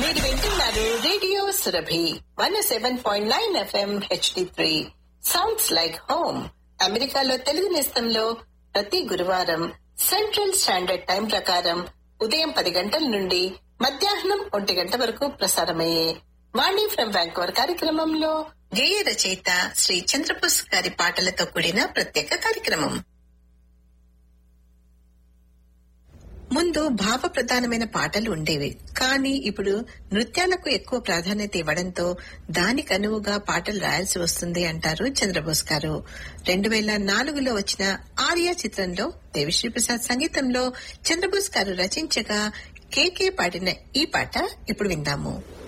మీరు వింటున్నారు radio Surabhi one seven point nine FM HD three sounds like home అమెరికాలో తెలుగు నేస్తంలో ప్రతి గురువారం సెంట్రల్ స్టాండర్డ్ టైం ప్రకారం ఉదయం పది గంటల నుండి మధ్యాహ్నం ఒంటి గంట వరకు ప్రసారమయ్యే వాణి ఫ్రం వ్యాంకోవర్ కార్యక్రమంలో గేయ రచయిత శ్రీ చంద్రబోస్ గారి పాటలతో కూడిన ప్రత్యేక కార్యక్రమం ముందు భావ ప్రధానమైన పాటలు ఉండేవి కానీ ఇప్పుడు నృత్యాలకు ఎక్కువ ప్రాధాన్యత ఇవ్వడంతో దానికి అనువుగా పాటలు రాయాల్సి వస్తుంది అంటారు చంద్రబోస్ గారు రెండు వేల నాలుగులో వచ్చిన ఆర్య చిత్రంలో దేవిశ్రీ ప్రసాద్ సంగీతంలో చంద్రబోస్ గారు రచించగా కేకే పాడిన ఈ పాట ఇప్పుడు విందాము